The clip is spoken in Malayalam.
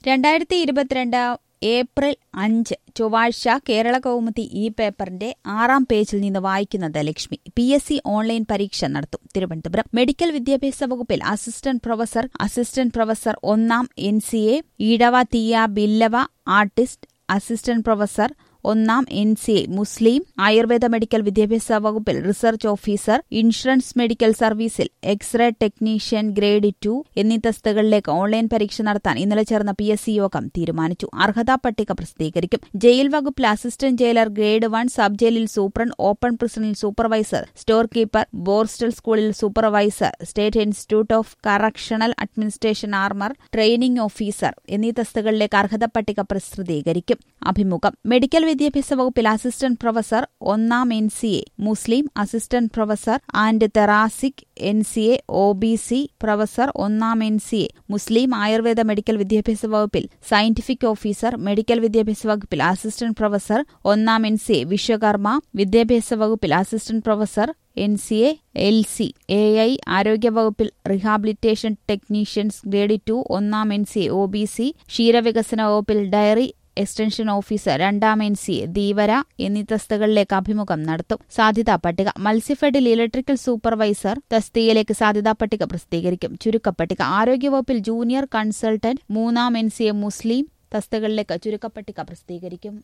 രണ്ടായിരത്തി ഇരുപത്തിരണ്ട് ഏപ്രിൽ അഞ്ച് ചൊവ്വാഴ്ച കേരള കൗമുദി ഈ പേപ്പറിന്റെ ആറാം പേജിൽ നിന്ന് വായിക്കുന്നത് Lakshmi P S C online പരീക്ഷ നടത്തും തിരുവനന്തപുരം മെഡിക്കൽ വിദ്യാഭ്യാസ വകുപ്പിൽ അസിസ്റ്റന്റ് പ്രൊഫസർ അസിസ്റ്റന്റ് പ്രൊഫസർ ഒന്നാം N C A Ezhava Thiyya Billava artist assistant professor ഒന്നാം N C A Muslim Ayurveda medical വിദ്യാഭ്യാസ വകുപ്പിൽ റിസർച്ച് ഓഫീസർ ഇൻഷുറൻസ് മെഡിക്കൽ സർവീസിൽ എക്സ്റേ ടെക്നീഷ്യൻ ഗ്രേഡ് ടു എന്നീ തസ്തികകളിലേക്ക് ഓൺലൈൻ പരീക്ഷ നടത്താൻ ഇന്നലെ ചേർന്ന പി എസ് സി യോഗം തീരുമാനിച്ചു അർഹതാ പട്ടിക പ്രസിദ്ധീകരിക്കും ജയിൽ വകുപ്പിൽ assistant jailer grade one sub ജയിലിൽ സൂപ്രണ്ട് ഓപ്പൺ പ്രിസണിൽ സൂപ്പർവൈസർ സ്റ്റോർ കീപ്പർ ബോർസ്റ്റൽ സ്കൂളിൽ supervisor state institute of correctional administration armour training officer എന്നീ തസ്തികകളിലേക്ക് അർഹത പട്ടിക പ്രസിദ്ധീകരിക്കും അഭിമുഖം മെഡിക്കൽ വിദ്യാഭ്യാസ വകുപ്പിൽ അസിസ്റ്റന്റ് പ്രൊഫസർ ഒന്നാം N C A Muslim assistant professor and thoracic N C A O B C professor ഒന്നാം N C A Muslim Ayurveda medical വിദ്യാഭ്യാസ വകുപ്പിൽ സയന്റിഫിക് ഓഫീസർ മെഡിക്കൽ വിദ്യാഭ്യാസ വകുപ്പിൽ അസിസ്റ്റന്റ് പ്രൊഫസർ ഒന്നാം എൻ സി എ വിശ്വകർമ്മ വിദ്യാഭ്യാസ വകുപ്പിൽ assistant professor N C A L C A I ആരോഗ്യവകുപ്പിൽ റീഹാബിലിറ്റേഷൻ ടെക്നീഷ്യൻസ് ഗ്രേഡ് ടു ഒന്നാം N C A O B C ക്ഷീരവികസന വകുപ്പിൽ ഡയറി എക്സ്റ്റൻഷൻ ഓഫീസർ രണ്ടാം എൻ സി ധീവര എന്നീ തസ്തികകളിലേക്ക് അഭിമുഖം നടത്തും സാധ്യതാ പട്ടിക മത്സ്യഫെഡിൽ ഇലക്ട്രിക്കൽ സൂപ്പർവൈസർ തസ്തികയിലേക്ക് സാധ്യതാ പട്ടിക പ്രസിദ്ധീകരിക്കും ചുരുക്കപ്പട്ടിക ആരോഗ്യവകുപ്പിൽ ജൂനിയർ കൺസൾട്ടന്റ് മൂന്നാം എൻ സി എ മുസ്ലിം തസ്തികകളിലേക്ക് ചുരുക്കപ്പട്ടിക പ്രസിദ്ധീകരിക്കും